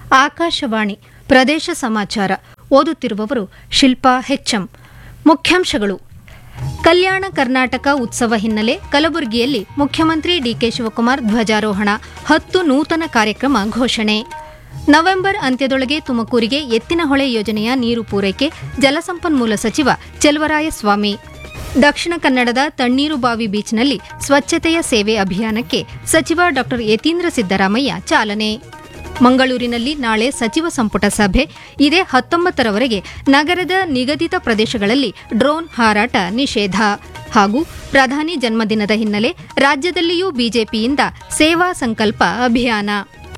ಆಕಾಶವಾಣಿ ಪ್ರದೇಶ ಸಮಾಚಾರ ಓದುತ್ತಿರುವವರು ಶಿಲ್ಪಾ ಹೆಚ್ಎಂ ಮುಖ್ಯಾಂಶಗಳು ಕಲ್ಯಾಣ ಕರ್ನಾಟಕ ಉತ್ಸವ ಹಿನ್ನೆಲೆ ಕಲಬುರಗಿಯಲ್ಲಿ ಮುಖ್ಯಮಂತ್ರಿ ಡಿಕೆ ಶಿವಕುಮಾರ್ ಧ್ವಜಾರೋಹಣ ಹತ್ತು ನೂತನ ಕಾರ್ಯಕ್ರಮ ಘೋಷಣೆ ನವೆಂಬರ್ ಅಂತ್ಯದೊಳಗೆ ತುಮಕೂರಿಗೆ ಎತ್ತಿನಹೊಳೆ ಯೋಜನೆಯ ನೀರು ಪೂರೈಕೆ ಜಲಸಂಪನ್ಮೂಲ ಸಚಿವ ಚೆಲುವರಾಯಸ್ವಾಮಿ ದಕ್ಷಿಣ ಕನ್ನಡದ ತಣ್ಣೀರುಬಾವಿ ಬೀಚ್ನಲ್ಲಿ ಸ್ವಚ್ಛತೆಯ ಸೇವೆ ಅಭಿಯಾನಕ್ಕೆ ಸಚಿವ ಡಾ ಯತೀಂದ್ರ ಸಿದ್ದರಾಮಯ್ಯ ಚಾಲನೆ ಮಂಗಳೂರಿನಲ್ಲಿ ನಾಳೆ ಸಚಿವ ಸಂಪುಟ ಸಭೆ ಇದೇ ಹತ್ತೊಂಬತ್ತರವರೆಗೆ ನಗರದ ನಿಗದಿತ ಪ್ರದೇಶಗಳಲ್ಲಿ ಡ್ರೋನ್ ಹಾರಾಟ ನಿಷೇಧ ಹಾಗೂ ಪ್ರಧಾನಿ ಜನ್ಮದಿನದ ಹಿನ್ನೆಲೆ ರಾಜ್ಯದಲ್ಲಿಯೂ ಬಿಜೆಪಿಯಿಂದ ಸೇವಾ ಸಂಕಲ್ಪ ಅಭಿಯಾನ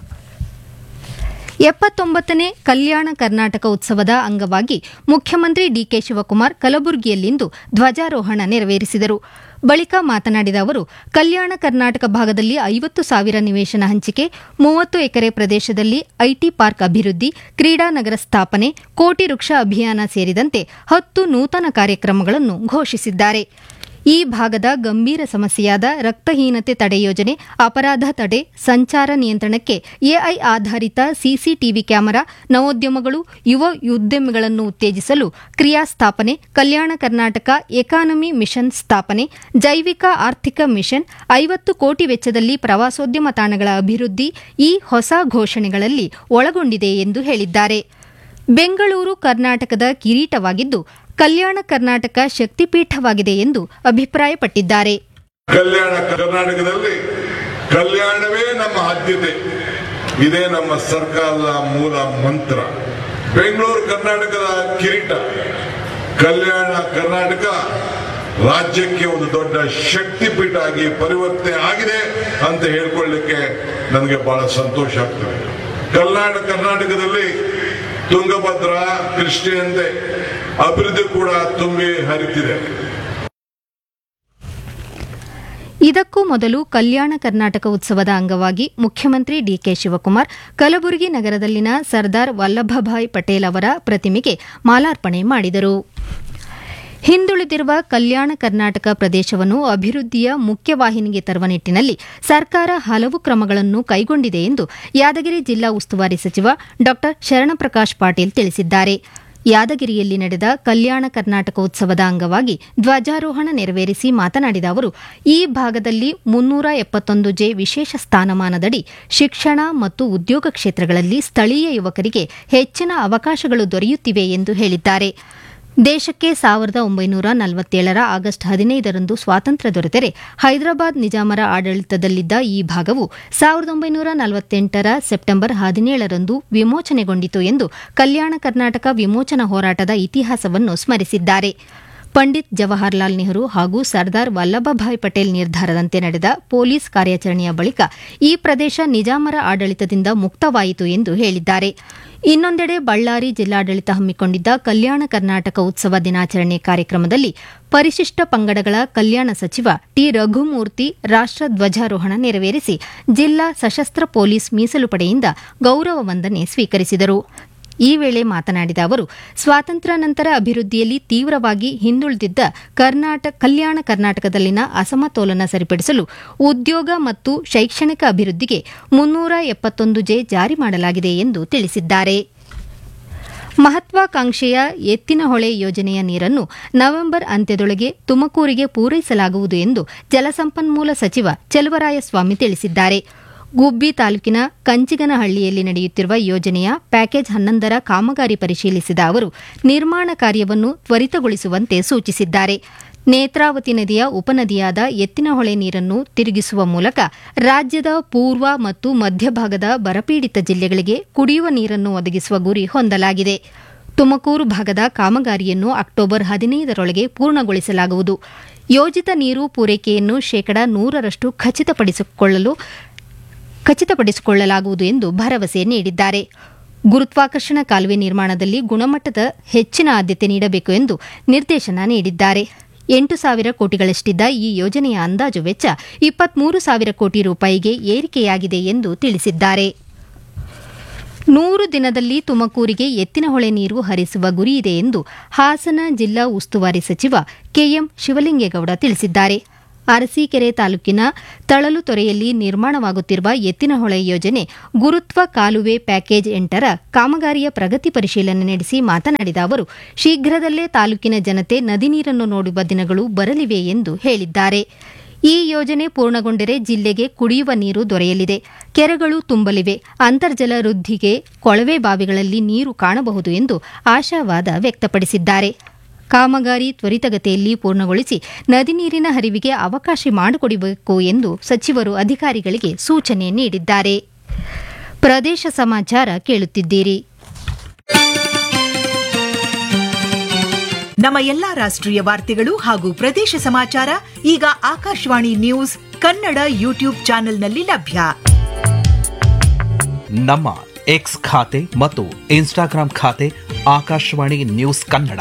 ಎಪ್ಪತ್ತೊಂಬತ್ತನೇ ಕಲ್ಯಾಣ ಕರ್ನಾಟಕ ಉತ್ಸವದ ಅಂಗವಾಗಿ ಮುಖ್ಯಮಂತ್ರಿ ಡಿಕೆ ಶಿವಕುಮಾರ್ ಕಲಬುರಗಿಯಲ್ಲಿಂದು ಧ್ವಜಾರೋಹಣ ನೆರವೇರಿಸಿದರು ಬಳಿಕ ಮಾತನಾಡಿದ ಅವರು ಕಲ್ಯಾಣ ಕರ್ನಾಟಕ ಭಾಗದಲ್ಲಿ ಐವತ್ತು ಸಾವಿರ ನಿವೇಶನ ಹಂಚಿಕೆ ಮೂವತ್ತು ಎಕರೆ ಪ್ರದೇಶದಲ್ಲಿ ಐಟಿ ಪಾರ್ಕ್ ಅಭಿವೃದ್ಧಿ ಕ್ರೀಡಾ ನಗರ ಸ್ಥಾಪನೆ ಕೋಟಿ ವೃಕ್ಷ ಅಭಿಯಾನ ಸೇರಿದಂತೆ ಹತ್ತು ನೂತನ ಕಾರ್ಯಕ್ರಮಗಳನ್ನು ಘೋಷಿಸಿದ್ದಾರೆ ಈ ಭಾಗದ ಗಂಭೀರ ಸಮಸ್ಯೆಯಾದ ರಕ್ತಹೀನತೆ ತಡೆ ಯೋಜನೆ ಅಪರಾಧ ತಡೆ ಸಂಚಾರ ನಿಯಂತ್ರಣಕ್ಕೆ ಎಐ ಆಧಾರಿತ ಸಿಸಿಟಿವಿ ಕ್ಯಾಮೆರಾ ನವೋದ್ಯಮಗಳು ಯುವ ಉದ್ಯಮಿಗಳನ್ನು ಉತ್ತೇಜಿಸಲು ಕ್ರಿಯಾ ಸ್ಥಾಪನೆ ಕಲ್ಯಾಣ ಕರ್ನಾಟಕ ಎಕಾನಮಿ ಮಿಷನ್ ಸ್ಥಾಪನೆ ಜೈವಿಕ ಆರ್ಥಿಕ ಮಿಷನ್ ಐವತ್ತು ಕೋಟಿ ವೆಚ್ಚದಲ್ಲಿ ಪ್ರವಾಸೋದ್ಯಮ ತಾಣಗಳ ಅಭಿವೃದ್ಧಿ ಈ ಹೊಸ ಘೋಷಣೆಗಳಲ್ಲಿ ಒಳಗೊಂಡಿದೆ ಎಂದು ಹೇಳಿದ್ದಾರೆ ಬೆಂಗಳೂರು ಕರ್ನಾಟಕದ ಕಿರೀಟವಾಗಿದ್ದು ಕಲ್ಯಾಣ ಕರ್ನಾಟಕ ಶಕ್ತಿಪೀಠವಾಗಿದೆ ಎಂದು ಅಭಿಪ್ರಾಯಪಟ್ಟಿದ್ದಾರೆ ಕಲ್ಯಾಣ ಕರ್ನಾಟಕದಲ್ಲಿ ಕಲ್ಯಾಣವೇ ನಮ್ಮ ಆದ್ಯತೆ ಇದೇ ನಮ್ಮ ಸರ್ಕಾರದ ಮೂಲ ಮಂತ್ರ ಬೆಂಗಳೂರು ಕರ್ನಾಟಕದ ಕಿರೀಟ ಕಲ್ಯಾಣ ಕರ್ನಾಟಕ ರಾಜ್ಯಕ್ಕೆ ಒಂದು ದೊಡ್ಡ ಶಕ್ತಿಪೀಠ ಆಗಿ ಪರಿವರ್ತನೆ ಆಗಿದೆ ಅಂತ ಹೇಳ್ಕೊಳ್ಳಿಕ್ಕೆ ನನಗೆ ಬಹಳ ಸಂತೋಷ ಆಗ್ತದೆ ಕಲ್ಯಾಣ ಕರ್ನಾಟಕದಲ್ಲಿ ತುಂಗಭದ್ರಾ ಕೃಷ್ಣೆಯಂತೆ ಅಭಿವೃದ್ಧಿ ಕೂಡ ತುಂಬಿ ಹರಿತಿದೆ ಇದಕ್ಕೂ ಮೊದಲು ಕಲ್ಯಾಣ ಕರ್ನಾಟಕ ಉತ್ಸವದ ಅಂಗವಾಗಿ ಮುಖ್ಯಮಂತ್ರಿ ಡಿಕೆ ಶಿವಕುಮಾರ್ ಕಲಬುರಗಿ ನಗರದಲ್ಲಿನ ಸರ್ದಾರ್ ವಲ್ಲಭಭಾಯ್ ಪಟೇಲ್ ಅವರ ಪ್ರತಿಮೆಗೆ ಮಾಲಾರ್ಪಣೆ ಮಾಡಿದರು ಹಿಂದುಳಿದಿರುವ ಕಲ್ಯಾಣ ಕರ್ನಾಟಕ ಪ್ರದೇಶವನ್ನು ಅಭಿವೃದ್ಧಿಯ ಮುಖ್ಯವಾಹಿನಿಗೆ ತರುವ ನಿಟ್ಟಿನಲ್ಲಿ ಸರ್ಕಾರ ಹಲವು ಕ್ರಮಗಳನ್ನು ಕೈಗೊಂಡಿದೆ ಎಂದು ಯಾದಗಿರಿ ಜಿಲ್ಲಾ ಉಸ್ತುವಾರಿ ಸಚಿವ ಡಾ ಶರಣಪ್ರಕಾಶ್ ಪಾಟೀಲ್ ತಿಳಿಸಿದ್ದಾರೆ ಯಾದಗಿರಿಯಲ್ಲಿ ನಡೆದ ಕಲ್ಯಾಣ ಕರ್ನಾಟಕ ಉತ್ಸವದ ಅಂಗವಾಗಿ ಧ್ವಜಾರೋಹಣ ನೆರವೇರಿಸಿ ಮಾತನಾಡಿದ ಅವರು ಈ ಭಾಗದಲ್ಲಿ ಮುನ್ನೂರ ಎಪ್ಪತ್ತೊಂದು ಜೆ ವಿಶೇಷ ಸ್ಥಾನಮಾನದಡಿ ಶಿಕ್ಷಣ ಮತ್ತು ಉದ್ಯೋಗ ಕ್ಷೇತ್ರಗಳಲ್ಲಿ ಸ್ಥಳೀಯ ಯುವಕರಿಗೆ ಹೆಚ್ಚಿನ ಅವಕಾಶಗಳು ದೊರೆಯುತ್ತಿವೆ ಎಂದು ಹೇಳಿದ್ದಾರೆ ದೇಶಕ್ಕೆ ಸಾವಿರದ ಒಂಬೈನೂರ ನಲವತ್ತೇಳರ ಆಗಸ್ಟ್ ಹದಿನೈದರಂದು ಸ್ವಾತಂತ್ರ್ಯ ದೊರೆತರೆ ಹೈದರಾಬಾದ್ ನಿಜಾಮರ ಆಡಳಿತದಲ್ಲಿದ್ದ ಈ ಭಾಗವು ಸಾವಿರದ ಒಂಬೈನೂರ ನಲವತ್ತೆಂಟರ ಸೆಪ್ಟೆಂಬರ್ ಹದಿನೇಳರಂದು ವಿಮೋಚನೆಗೊಂಡಿತು ಎಂದು ಕಲ್ಯಾಣ ಕರ್ನಾಟಕ ವಿಮೋಚನಾ ಹೋರಾಟದ ಇತಿಹಾಸವನ್ನು ಸ್ಮರಿಸಿದ್ದಾರೆ ಪಂಡಿತ್ ಜವಾಹರ್ಲಾಲ್ ನೆಹರು ಹಾಗೂ ಸರ್ದಾರ್ ವಲ್ಲಭಭಾಯ್ ಪಟೇಲ್ ನಿರ್ಧಾರದಂತೆ ನಡೆದ ಪೊಲೀಸ್ ಕಾರ್ಯಾಚರಣೆಯ ಬಳಿಕ ಈ ಪ್ರದೇಶ ನಿಜಾಮರ ಆಡಳಿತದಿಂದ ಮುಕ್ತವಾಯಿತು ಎಂದು ಹೇಳಿದ್ದಾರೆ ಇನ್ನೊಂದೆಡೆ ಬಳ್ಳಾರಿ ಜಿಲ್ಲಾಡಳಿತ ಹಮ್ಮಿಕೊಂಡಿದ್ದ ಕಲ್ಯಾಣ ಕರ್ನಾಟಕ ಉತ್ಸವ ದಿನಾಚರಣೆ ಕಾರ್ಯಕ್ರಮದಲ್ಲಿ ಪರಿಶಿಷ್ಟ ಪಂಗಡಗಳ ಕಲ್ಯಾಣ ಸಚಿವ ಟಿ ರಘುಮೂರ್ತಿ ರಾಷ್ಟ ಧ್ವಜಾರೋಹಣ ನೆರವೇರಿಸಿ ಜಿಲ್ಲಾ ಸಶಸ್ತ್ರ ಪೊಲೀಸ್ ಮೀಸಲು ಪಡೆಯಿಂದ ಗೌರವ ವಂದನೆ ಸ್ವೀಕರಿಸಿದರು ಈ ವೇಳೆ ಮಾತನಾಡಿದ ಅವರು ಸ್ವಾತಂತ್ರ್ಯ ನಂತರ ಅಭಿವೃದ್ಧಿಯಲ್ಲಿ ತೀವ್ರವಾಗಿ ಹಿಂದುಳಿದಿದ್ದ ಕರ್ನಾಟಕ ಕಲ್ಯಾಣ ಕರ್ನಾಟಕದಲ್ಲಿನ ಅಸಮತೋಲನ ಸರಿಪಡಿಸಲು ಉದ್ಯೋಗ ಮತ್ತು ಶೈಕ್ಷಣಿಕ ಅಭಿವೃದ್ಧಿಗೆ ಮುನ್ನೂರ ಎಪ್ಪತ್ತೊಂದು ಜೆ ಜಾರಿ ಮಾಡಲಾಗಿದೆ ಎಂದು ತಿಳಿಸಿದ್ದಾರೆ ಮಹತ್ವಾಕಾಂಕ್ಷೆಯ ಎತ್ತಿನಹೊಳೆ ಯೋಜನೆಯ ನೀರನ್ನು ನವೆಂಬರ್ ಅಂತ್ಯದೊಳಗೆ ತುಮಕೂರಿಗೆ ಪೂರೈಸಲಾಗುವುದು ಎಂದು ಜಲಸಂಪನ್ಮೂಲ ಸಚಿವ ಚೆಲುವರಾಯಸ್ವಾಮಿ ತಿಳಿಸಿದ್ದಾರೆ ಗುಬ್ಬಿ ತಾಲೂಕಿನ ಕಂಚಿಗನಹಳ್ಳಿಯಲ್ಲಿ ನಡೆಯುತ್ತಿರುವ ಯೋಜನೆಯ ಪ್ಯಾಕೇಜ್ ಹನ್ನೊಂದರ ಕಾಮಗಾರಿ ಪರಿಶೀಲಿಸಿದ ಅವರು ನಿರ್ಮಾಣ ಕಾರ್ಯವನ್ನು ತ್ವರಿತಗೊಳಿಸುವಂತೆ ಸೂಚಿಸಿದ್ದಾರೆ ನೇತ್ರಾವತಿ ನದಿಯ ಉಪನದಿಯಾದ ಎತ್ತಿನಹೊಳೆ ನೀರನ್ನು ತಿರುಗಿಸುವ ಮೂಲಕ ರಾಜ್ಯದ ಪೂರ್ವ ಮತ್ತು ಮಧ್ಯಭಾಗದ ಬರಪೀಡಿತ ಜಿಲ್ಲೆಗಳಿಗೆ ಕುಡಿಯುವ ನೀರನ್ನು ಒದಗಿಸುವ ಗುರಿ ಹೊಂದಲಾಗಿದೆ ತುಮಕೂರು ಭಾಗದ ಕಾಮಗಾರಿಯನ್ನು ಅಕ್ಟೋಬರ್ ಹದಿನೈದರೊಳಗೆ ಪೂರ್ಣಗೊಳಿಸಲಾಗುವುದು ಯೋಜಿತ ನೀರು ಪೂರೈಕೆಯನ್ನು ಶೇಕಡಾ ನೂರರಷ್ಟು ಖಚಿತಪಡಿಸಿಕೊಳ್ಳಲು ಖಚಿತಪಡಿಸಿಕೊಳ್ಳಲಾಗುವುದು ಎಂದು ಭರವಸೆ ನೀಡಿದ್ದಾರೆ ಗುರುತ್ವಾಕರ್ಷಣ ಕಾಲುವೆ ನಿರ್ಮಾಣದಲ್ಲಿ ಗುಣಮಟ್ಟದ ಹೆಚ್ಚಿನ ಆದ್ಯತೆ ನೀಡಬೇಕು ಎಂದು ನಿರ್ದೇಶನ ನೀಡಿದ್ದಾರೆ ಎಂಟು ಸಾವಿರ ಕೋಟಿಗಳಷ್ಟಿದ್ದ ಈ ಯೋಜನೆಯ ಅಂದಾಜು ವೆಚ್ಚ ಇಪ್ಪತ್ಮೂರು ಸಾವಿರ ಕೋಟಿ ರೂಪಾಯಿಗೆ ಏರಿಕೆಯಾಗಿದೆ ಎಂದು ತಿಳಿಸಿದ್ದಾರೆ ನೂರು ದಿನದಲ್ಲಿ ತುಮಕೂರಿಗೆ ಎತ್ತಿನಹೊಳೆ ನೀರು ಹರಿಸುವ ಗುರಿಯಿದೆ ಎಂದು ಹಾಸನ ಜಿಲ್ಲಾ ಉಸ್ತುವಾರಿ ಸಚಿವ ಕೆಎಂ ಶಿವಲಿಂಗೇಗೌಡ ತಿಳಿಸಿದ್ದಾರೆ ಅರಸೀಕೆರೆ ತಾಲೂಕಿನ ತಳಲುತೊರೆಯಲ್ಲಿ ನಿರ್ಮಾಣವಾಗುತ್ತಿರುವ ಎತ್ತಿನಹೊಳೆ ಯೋಜನೆ ಗುರುತ್ವ ಕಾಲುವೆ ಪ್ಯಾಕೇಜ್ ಎಂಟರ ಕಾಮಗಾರಿಯ ಪ್ರಗತಿ ಪರಿಶೀಲನೆ ನಡೆಸಿ ಮಾತನಾಡಿದ ಅವರು ಶೀಘ್ರದಲ್ಲೇ ತಾಲೂಕಿನ ಜನತೆ ನದಿ ನೀರನ್ನು ನೋಡುವ ದಿನಗಳು ಬರಲಿವೆ ಎಂದು ಹೇಳಿದ್ದಾರೆ ಈ ಯೋಜನೆ ಪೂರ್ಣಗೊಂಡರೆ ಜಿಲ್ಲೆಗೆ ಕುಡಿಯುವ ನೀರು ದೊರೆಯಲಿದೆ ಕೆರೆಗಳು ತುಂಬಲಿವೆ ಅಂತರ್ಜಲ ವೃದ್ಧಿಗೆ ಕೊಳವೆ ಬಾವಿಗಳಲ್ಲಿ ನೀರು ಕಾಣಬಹುದು ಎಂದು ಆಶಾವಾದ ವ್ಯಕ್ತಪಡಿಸಿದ್ದಾರೆ ಕಾಮಗಾರಿ ತ್ವರಿತಗತಿಯಲ್ಲಿ ಪೂರ್ಣಗೊಳಿಸಿ ನದಿ ನೀರಿನ ಹರಿವಿಗೆ ಅವಕಾಶ ಮಾಡಿಕೊಡಬೇಕು ಎಂದು ಸಚಿವರು ಅಧಿಕಾರಿಗಳಿಗೆ ಸೂಚನೆ ನೀಡಿದ್ದಾರೆ ಪ್ರದೇಶ ಸಮಾಚಾರ ಕೇಳುತ್ತಿದ್ದೀರಿ ನಮ್ಮ ಎಲ್ಲಾ ರಾಷ್ಟ್ರೀಯ ವಾರ್ತೆಗಳು ಹಾಗೂ ಪ್ರದೇಶ ಸಮಾಚಾರ ಈಗ ಆಕಾಶವಾಣಿ ನ್ಯೂಸ್ ಕನ್ನಡ ಯೂಟ್ಯೂಬ್ ಚಾನೆಲ್ನಲ್ಲಿ ಲಭ್ಯ ನಮ್ಮ ಎಕ್ಸ್ ಖಾತೆ ಮತ್ತು ಇನ್ಸ್ಟಾಗ್ರಾಂ ಖಾತೆ ಆಕಾಶವಾಣಿ ನ್ಯೂಸ್ ಕನ್ನಡ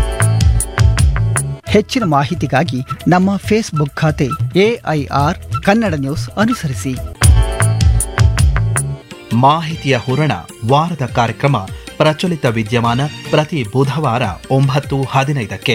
ಹೆಚ್ಚಿನ ಮಾಹಿತಿಗಾಗಿ ನಮ್ಮ ಫೇಸ್ಬುಕ್ ಖಾತೆ ಎಐಆರ್ ಕನ್ನಡ ನ್ಯೂಸ್ ಅನುಸರಿಸಿ ಮಾಹಿತಿಯ ಹೂರಣ ವಾರದ ಕಾರ್ಯಕ್ರಮ ಪ್ರಚಲಿತ ವಿದ್ಯಮಾನ ಪ್ರತಿ ಬುಧವಾರ ಒಂಬತ್ತು ಹದಿನೈದಕ್ಕೆ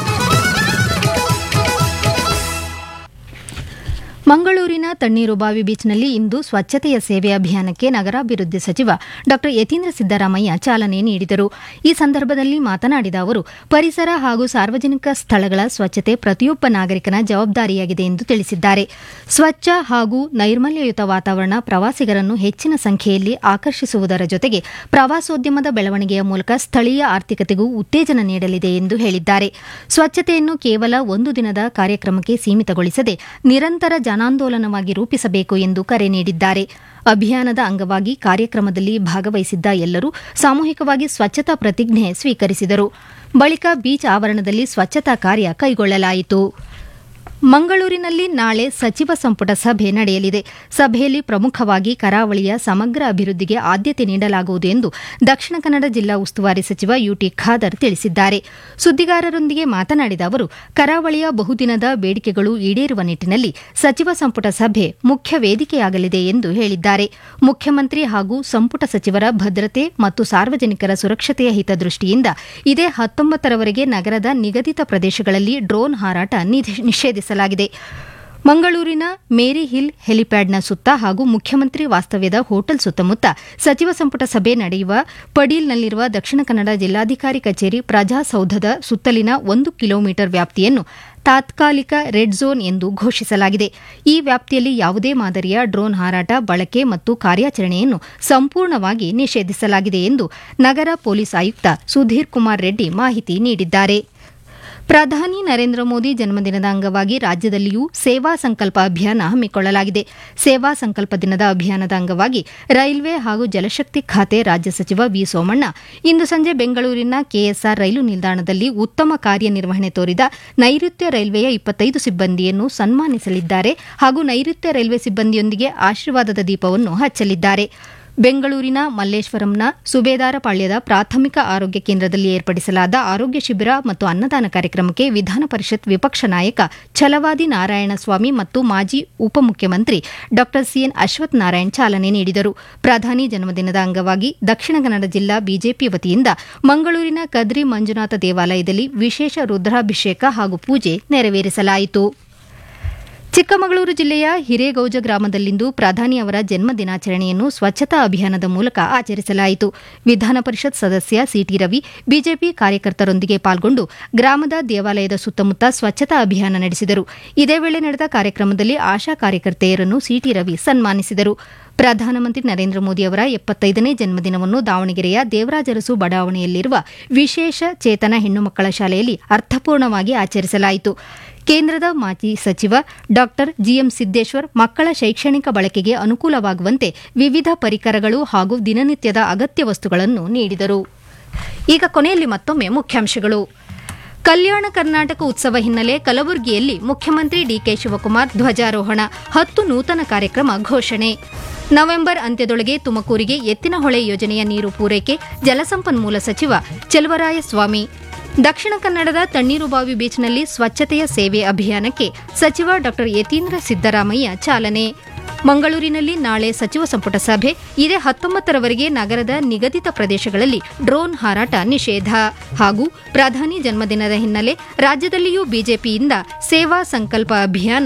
ಮಂಗಳೂರಿನ ತಣ್ಣೀರುಬಾವಿ ಬೀಚ್ನಲ್ಲಿ ಇಂದು ಸ್ವಚ್ಛತೆಯ ಸೇವೆ ಅಭಿಯಾನಕ್ಕೆ ನಗರಾಭಿವೃದ್ಧಿ ಸಚಿವ ಡಾ ಯತೀಂದ್ರ ಸಿದ್ದರಾಮಯ್ಯ ಚಾಲನೆ ನೀಡಿದರು ಈ ಸಂದರ್ಭದಲ್ಲಿ ಮಾತನಾಡಿದ ಅವರು ಪರಿಸರ ಹಾಗೂ ಸಾರ್ವಜನಿಕ ಸ್ಥಳಗಳ ಸ್ವಚ್ಛತೆ ಪ್ರತಿಯೊಬ್ಬ ನಾಗರಿಕನ ಜವಾಬ್ದಾರಿಯಾಗಿದೆ ಎಂದು ತಿಳಿಸಿದ್ದಾರೆ ಸ್ವಚ್ಛ ಹಾಗೂ ನೈರ್ಮಲ್ಯಯುತ ವಾತಾವರಣ ಪ್ರವಾಸಿಗರನ್ನು ಹೆಚ್ಚಿನ ಸಂಖ್ಯೆಯಲ್ಲಿ ಆಕರ್ಷಿಸುವುದರ ಜೊತೆಗೆ ಪ್ರವಾಸೋದ್ಯಮದ ಬೆಳವಣಿಗೆಯ ಮೂಲಕ ಸ್ಥಳೀಯ ಆರ್ಥಿಕತೆಗೂ ಉತ್ತೇಜನ ನೀಡಲಿದೆ ಎಂದು ಹೇಳಿದ್ದಾರೆ ಸ್ವಚ್ಛತೆಯನ್ನು ಕೇವಲ ಒಂದು ದಿನದ ಕಾರ್ಯಕ್ರಮಕ್ಕೆ ಸೀಮಿತಗೊಳಿಸದೆ ನಿರಂತರ ಜನಾಂದೋಲನವಾಗಿ ರೂಪಿಸಬೇಕು ಎಂದು ಕರೆ ನೀಡಿದ್ದಾರೆ ಅಭಿಯಾನದ ಅಂಗವಾಗಿ ಕಾರ್ಯಕ್ರಮದಲ್ಲಿ ಭಾಗವಹಿಸಿದ್ದ ಎಲ್ಲರೂ ಸಾಮೂಹಿಕವಾಗಿ ಸ್ವಚ್ಛತಾ ಪ್ರತಿಜ್ಞೆ ಸ್ವೀಕರಿಸಿದರು ಬಳಿಕ ಬೀಚ್ ಆವರಣದಲ್ಲಿ ಸ್ವಚ್ಛತಾ ಕಾರ್ಯ ಕೈಗೊಳ್ಳಲಾಯಿತು ಮಂಗಳೂರಿನಲ್ಲಿ ನಾಳೆ ಸಚಿವ ಸಂಪುಟ ಸಭೆ ನಡೆಯಲಿದೆ ಸಭೆಯಲ್ಲಿ ಪ್ರಮುಖವಾಗಿ ಕರಾವಳಿಯ ಸಮಗ್ರ ಅಭಿವೃದ್ಧಿಗೆ ಆದ್ಯತೆ ನೀಡಲಾಗುವುದು ಎಂದು ದಕ್ಷಿಣ ಕನ್ನಡ ಜಿಲ್ಲಾ ಉಸ್ತುವಾರಿ ಸಚಿವ ಯುಟಿ ಖಾದರ್ ತಿಳಿಸಿದ್ದಾರೆ ಸುದ್ದಿಗಾರರೊಂದಿಗೆ ಮಾತನಾಡಿದ ಅವರು ಕರಾವಳಿಯ ಬಹುದಿನದ ಬೇಡಿಕೆಗಳು ಈಡೇರುವ ನಿಟ್ಟಿನಲ್ಲಿ ಸಚಿವ ಸಂಪುಟ ಸಭೆ ಮುಖ್ಯ ವೇದಿಕೆಯಾಗಲಿದೆ ಎಂದು ಹೇಳಿದ್ದಾರೆ ಮುಖ್ಯಮಂತ್ರಿ ಹಾಗೂ ಸಂಪುಟ ಸಚಿವರ ಭದ್ರತೆ ಮತ್ತು ಸಾರ್ವಜನಿಕರ ಸುರಕ್ಷತೆಯ ಹಿತದೃಷ್ಟಿಯಿಂದ ಇದೇ ಹತ್ತೊಂಬತ್ತರವರೆಗೆ ನಗರದ ನಿಗದಿತ ಪ್ರದೇಶಗಳಲ್ಲಿ ಡ್ರೋನ್ ಹಾರಾಟ ನಿಷೇಧಿಸಲಾಗಿದೆ ಮಂಗಳೂರಿನ ಮೇರಿ ಹಿಲ್ ಹೆಲಿಪ್ಯಾಡ್ನ ಸುತ್ತ ಹಾಗೂ ಮುಖ್ಯಮಂತ್ರಿ ವಾಸ್ತವ್ಯದ ಹೋಟೆಲ್ ಸುತ್ತಮುತ್ತ ಸಚಿವ ಸಂಪುಟ ಸಭೆ ನಡೆಯುವ ಪಡೀಲ್ನಲ್ಲಿರುವ ದಕ್ಷಿಣ ಕನ್ನಡ ಜಿಲ್ಲಾಧಿಕಾರಿ ಕಚೇರಿ ಪ್ರಜಾಸೌಧದ ಸುತ್ತಲಿನ ಒಂದು ಕಿಲೋಮೀಟರ್ ವ್ಯಾಪ್ತಿಯನ್ನು ತಾತ್ಕಾಲಿಕ ರೆಡ್ ಝೋನ್ ಎಂದು ಘೋಷಿಸಲಾಗಿದೆ ಈ ವ್ಯಾಪ್ತಿಯಲ್ಲಿ ಯಾವುದೇ ಮಾದರಿಯ ಡ್ರೋನ್ ಹಾರಾಟ ಬಳಕೆ ಮತ್ತು ಕಾರ್ಯಾಚರಣೆಯನ್ನು ಸಂಪೂರ್ಣವಾಗಿ ನಿಷೇಧಿಸಲಾಗಿದೆ ಎಂದು ನಗರ ಪೊಲೀಸ್ ಆಯುಕ್ತ ಸುಧೀರ್ ಕುಮಾರ್ ರೆಡ್ಡಿ ಮಾಹಿತಿ ನೀಡಿದ್ದಾರೆ ಪ್ರಧಾನಿ ನರೇಂದ್ರ ಮೋದಿ ಜನ್ಮದಿನದ ಅಂಗವಾಗಿ ರಾಜ್ಯದಲ್ಲಿಯೂ ಸೇವಾ ಸಂಕಲ್ಪ ಅಭಿಯಾನ ಹಮ್ಮಿಕೊಳ್ಳಲಾಗಿದೆ ಸೇವಾ ಸಂಕಲ್ಪ ದಿನದ ಅಭಿಯಾನದ ಅಂಗವಾಗಿ ರೈಲ್ವೆ ಹಾಗೂ ಜಲಶಕ್ತಿ ಖಾತೆ ರಾಜ್ಯ ಸಚಿವ ವಿ ಸೋಮಣ್ಣ ಇಂದು ಸಂಜೆ ಬೆಂಗಳೂರಿನ ಕೆಎಸ್ಆರ್ ರೈಲು ನಿಲ್ದಾಣದಲ್ಲಿ ಉತ್ತಮ ಕಾರ್ಯನಿರ್ವಹಣೆ ತೋರಿದ ನೈಋತ್ಯ ರೈಲ್ವೆಯ ಇಪ್ಪತ್ತೈದು ಸಿಬ್ಬಂದಿಯನ್ನು ಸನ್ಮಾನಿಸಲಿದ್ದಾರೆ ಹಾಗೂ ನೈಋತ್ಯ ರೈಲ್ವೆ ಸಿಬ್ಬಂದಿಯೊಂದಿಗೆ ಆಶೀರ್ವಾದದ ದೀಪವನ್ನು ಹಚ್ಚಲಿದ್ದಾರೆ ಬೆಂಗಳೂರಿನ ಮಲ್ಲೇಶ್ವರಂನ ಸುಬೇದಾರಪಾಳ್ಯದ ಪ್ರಾಥಮಿಕ ಆರೋಗ್ಯ ಕೇಂದ್ರದಲ್ಲಿ ಏರ್ಪಡಿಸಲಾದ ಆರೋಗ್ಯ ಶಿಬಿರ ಮತ್ತು ಅನ್ನದಾನ ಕಾರ್ಯಕ್ರಮಕ್ಕೆ ವಿಧಾನ ಪರಿಷತ್ ವಿಪಕ್ಷ ನಾಯಕ ಛಲವಾದಿ ನಾರಾಯಣಸ್ವಾಮಿ ಮತ್ತು ಮಾಜಿ ಉಪಮುಖ್ಯಮಂತ್ರಿ ಡಾ ಸಿಎನ್ ಅಶ್ವಥ್ ನಾರಾಯಣ್ ಚಾಲನೆ ನೀಡಿದರು ಪ್ರಧಾನಿ ಜನ್ಮದಿನದ ಅಂಗವಾಗಿ ದಕ್ಷಿಣ ಕನ್ನಡ ಜಿಲ್ಲಾ ಬಿಜೆಪಿ ವತಿಯಿಂದ ಮಂಗಳೂರಿನ ಕದ್ರಿ ಮಂಜುನಾಥ ದೇವಾಲಯದಲ್ಲಿ ವಿಶೇಷ ರುದ್ರಾಭಿಷೇಕ ಹಾಗೂ ಪೂಜೆ ನೆರವೇರಿಸಲಾಯಿತು ಚಿಕ್ಕಮಗಳೂರು ಜಿಲ್ಲೆಯ ಹಿರೇಗೌಜ ಗ್ರಾಮದಲ್ಲಿಂದು ಪ್ರಧಾನಿ ಅವರ ಜನ್ಮ ದಿನಾಚರಣೆಯನ್ನು ಸ್ವಚ್ಛತಾ ಅಭಿಯಾನದ ಮೂಲಕ ಆಚರಿಸಲಾಯಿತು ವಿಧಾನ ಪರಿಷತ್ ಸದಸ್ಯ ಸಿಟಿ ರವಿ ಬಿಜೆಪಿ ಕಾರ್ಯಕರ್ತರೊಂದಿಗೆ ಪಾಲ್ಗೊಂಡು ಗ್ರಾಮದ ದೇವಾಲಯದ ಸುತ್ತಮುತ್ತ ಸ್ವಚ್ಛತಾ ಅಭಿಯಾನ ನಡೆಸಿದರು ಇದೇ ವೇಳೆ ನಡೆದ ಕಾರ್ಯಕ್ರಮದಲ್ಲಿ ಆಶಾ ಕಾರ್ಯಕರ್ತೆಯರನ್ನು ಸಿಟಿ ರವಿ ಸನ್ಮಾನಿಸಿದರು ಪ್ರಧಾನಮಂತ್ರಿ ನರೇಂದ್ರ ಮೋದಿ ಅವರ ಎಪ್ಪತ್ತೈದನೇ ಜನ್ಮದಿನವನ್ನು ದಾವಣಗೆರೆಯ ದೇವರಾಜರಸು ಬಡಾವಣೆಯಲ್ಲಿರುವ ವಿಶೇಷ ಚೇತನ ಹೆಣ್ಣು ಮಕ್ಕಳ ಶಾಲೆಯಲ್ಲಿ ಅರ್ಥಪೂರ್ಣವಾಗಿ ಆಚರಿಸಲಾಯಿತು ಕೇಂದ್ರದ ಮಾಜಿ ಸಚಿವ ಡಾ ಜಿಎಂ ಸಿದ್ದೇಶ್ವರ್ ಮಕ್ಕಳ ಶೈಕ್ಷಣಿಕ ಬಳಕೆಗೆ ಅನುಕೂಲವಾಗುವಂತೆ ವಿವಿಧ ಪರಿಕರಗಳು ಹಾಗೂ ದಿನನಿತ್ಯದ ಅಗತ್ಯ ವಸ್ತುಗಳನ್ನು ನೀಡಿದರು ಈಗ ಕೊನೆಯಲ್ಲಿ ಮತ್ತೊಮ್ಮೆ ಮುಖ್ಯಾಂಶಗಳು ಕಲ್ಯಾಣ ಕರ್ನಾಟಕ ಉತ್ಸವ ಹಿನ್ನೆಲೆ ಕಲಬುರಗಿಯಲ್ಲಿ ಮುಖ್ಯಮಂತ್ರಿ ಡಿಕೆ ಶಿವಕುಮಾರ್ ಧ್ವಜಾರೋಹಣ ಹತ್ತು ನೂತನ ಕಾರ್ಯಕ್ರಮ ಘೋಷಣೆ ನವೆಂಬರ್ ಅಂತ್ಯದೊಳಗೆ ತುಮಕೂರಿಗೆ ಎತ್ತಿನಹೊಳೆ ಯೋಜನೆಯ ನೀರು ಪೂರೈಕೆ ಜಲಸಂಪನ್ಮೂಲ ಸಚಿವ ಚೆಲುವರಾಯಸ್ವಾಮಿ ದಕ್ಷಿಣ ಕನ್ನಡದ ತಣ್ಣೀರುಬಾವಿ ಬೀಚ್ನಲ್ಲಿ ಸ್ವಚ್ಛತೆಯ ಸೇವೆ ಅಭಿಯಾನಕ್ಕೆ ಸಚಿವ ಡಾ ಯತೀಂದ್ರ ಸಿದ್ದರಾಮಯ್ಯ ಚಾಲನೆ ಮಂಗಳೂರಿನಲ್ಲಿ ನಾಳೆ ಸಚಿವ ಸಂಪುಟ ಸಭೆ ಇದೇ ಹತ್ತೊಂಬತ್ತರವರೆಗೆ ನಗರದ ನಿಗದಿತ ಪ್ರದೇಶಗಳಲ್ಲಿ ಡ್ರೋನ್ ಹಾರಾಟ ನಿಷೇಧ ಹಾಗೂ ಪ್ರಧಾನಿ ಜನ್ಮದಿನದ ಹಿನ್ನೆಲೆ ರಾಜ್ಯದಲ್ಲಿಯೂ ಬಿಜೆಪಿಯಿಂದ ಸೇವಾ ಸಂಕಲ್ಪ ಅಭಿಯಾನ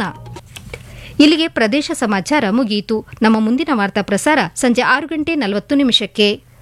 ಇಲ್ಲಿಗೆ ಪ್ರದೇಶ ಸಮಾಚಾರ ಮುಗಿಯಿತು ನಮ್ಮ ಮುಂದಿನ ವಾರ್ತಾ ಪ್ರಸಾರ ಸಂಜೆ ಆರು ಗಂಟೆ ನಲವತ್ತು ನಿಮಿಷಕ್ಕೆ